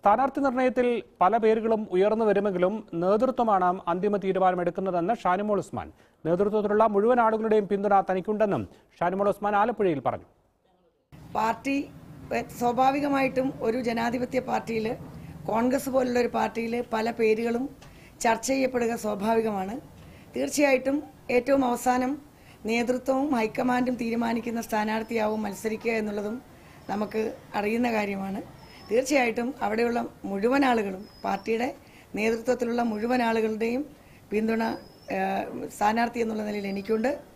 സ്ഥാനാർത്ഥി നിർണയത്തിൽ പല പേരുകളും ഉയർന്നു വരുമെങ്കിലും നേതൃത്വമാണ് അന്തിമ തീരുമാനമെടുക്കുന്നതെന്ന് ഷാനിമോൾ ഉസ്മാൻ നേതൃത്വത്തിലുള്ള മുഴുവൻ ആളുകളുടെയും പിന്തുണ തനിക്കുണ്ടെന്നും ഷാനിമോൾ ഉസ്മാൻ ആലപ്പുഴയിൽ പറഞ്ഞു പാർട്ടി എ, സ്വാഭാവികമായിട്ടും ഒരു ജനാധിപത്യ പാർട്ടിയിൽ കോൺഗ്രസ് പോലുള്ള ഒരു പാർട്ടിയിൽ പല പേരുകളും ചർച്ച ചെയ്യപ്പെടുക സ്വാഭാവികമാണ് തീർച്ചയായിട്ടും ഏറ്റവും അവസാനം നേതൃത്വവും ഹൈക്കമാൻഡും തീരുമാനിക്കുന്ന സ്ഥാനാർത്ഥിയാവും മത്സരിക്കുക എന്നുള്ളതും നമുക്ക് അറിയുന്ന കാര്യമാണ് തീർച്ചയായിട്ടും അവിടെയുള്ള മുഴുവൻ ആളുകളും പാർട്ടിയുടെ നേതൃത്വത്തിലുള്ള മുഴുവൻ ആളുകളുടെയും പിന്തുണ ഏ, സ്ഥാനാർത്ഥി എന്നുള്ള നിലയിൽ എനിക്കുണ്ട്